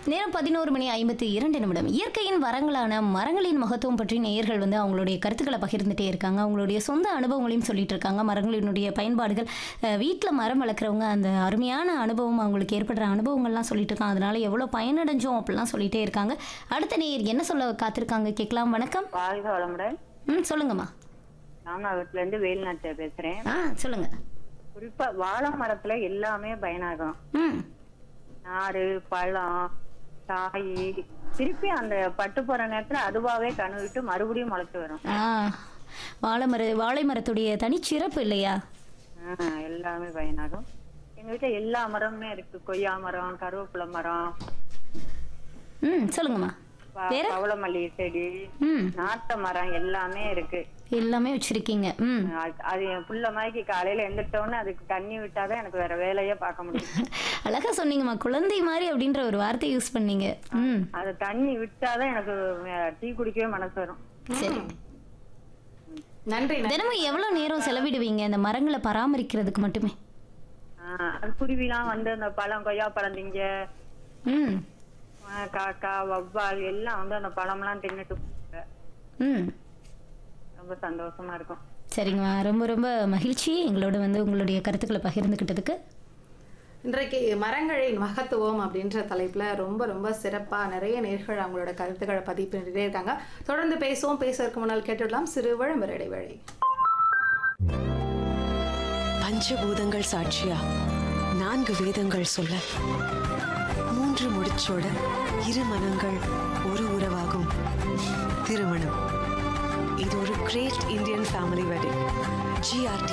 நேரம் பதினோரு மணி ஐம்பத்தி இரண்டு நிமிடம் இயற்கையின் வரங்களான மரங்களின் மகத்துவம் பற்றி நேயர்கள் வந்து அவங்களுடைய கருத்துக்களை பகிர்ந்துட்டே இருக்காங்க அவங்களுடைய சொந்த அனுபவங்களையும் சொல்லிட்டு இருக்காங்க மரங்களினுடைய பயன்பாடுகள் வீட்டில் மரம் வளர்க்குறவங்க அந்த அருமையான அனுபவம் அவங்களுக்கு ஏற்படுற அனுபவங்கள்லாம் சொல்லிட்டு இருக்காங்க அதனால எவ்வளோ பயனடைஞ்சோம் அப்படிலாம் சொல்லிட்டே இருக்காங்க அடுத்த நேயர் என்ன சொல்ல காத்திருக்காங்க கேட்கலாம் வணக்கம் வாழ்க வளமுடன் ம் சொல்லுங்கம்மா ராமநாதத்துல இருந்து வேலுநாச்சியா பேசுறேன் ஆ சொல்லுங்க குறிப்பா வாழை மரத்துல எல்லாமே பயனாகும் ம் நாறு பழம் காய் திருப்பி அந்த பட்டு போற நேரத்துல அதுவாவே கணுவிட்டு மறுபடியும் முளைச்சு வரும் ஆ வாழை மர வாழை மரத்துடைய தனிச்சிறப்பு இல்லையா ஆஹ் எல்லாமே பயனாகும் எங்க வீட்டுல எல்லா மரமுமே இருக்கு கொய்யா மரம் கருவேப்பிலை மரம் ம் சொல்லுங்கம்மா ப- வேற பவளமல்லி செடி ம் நாட்டு மரம் எல்லாமே இருக்கு எல்லாமே வச்சிருக்கீங்க ம் அது- அது என் புள்ள மாதிரி காலையில எந்திரிட்டோன்னு அதுக்கு தண்ணி விட்டாதான் எனக்கு வேற வேலையே பார்க்க முடியும் அழகா சொன்னீங்கம்மா குழந்தை மாதிரி அப்படின்ற ஒரு வார்த்தை யூஸ் பண்ணீங்க ம் அது தண்ணி விட்டாதான் எனக்கு வே- டீ குடிக்கவே மனசு வரும் சரி நன்றி நன்றி. தினமும் எவ்வளவு நேரம் செலவிடுவீங்க இந்த மரங்களை பராமரிக்கிறதுக்கு மட்டுமே ஆஹ் அது குருவிலாம் வந்து அந்த பழம் கொய்யா பழம் திங்க ம் ஆஹ் காக்கா வவ்வால் எல்லாம் வந்து அந்த பழம்லாம் தின்னுட்டு போகுங்க. ம் ரொம்ப சந்தோஷமா இருக்கும் சரிங்கம்மா ரொம்ப ரொம்ப மகிழ்ச்சி எங்களோட வந்து உங்களுடைய கருத்துக்களை பகிர்ந்துக்கிட்டதுக்கு இன்றைக்கு மரங்களின் மகத்துவம் அப்படின்ற தலைப்புல ரொம்ப ரொம்ப சிறப்பா நிறைய நேர்கள் அவங்களோட கருத்துக்களை பதிவு பண்ணிட்டே இருக்காங்க தொடர்ந்து பேசுவோம் பேசுவதற்கு முன்னால் கேட்டுடலாம் சிறு விளம்பர இடைவேளை பஞ்சபூதங்கள் சாட்சியா நான்கு வேதங்கள் சொல்ல மூன்று முடிச்சோட இரு மனங்கள் ஒரு உறவாகும் திருமணம் இது ஒரு great Indian family wedding GRT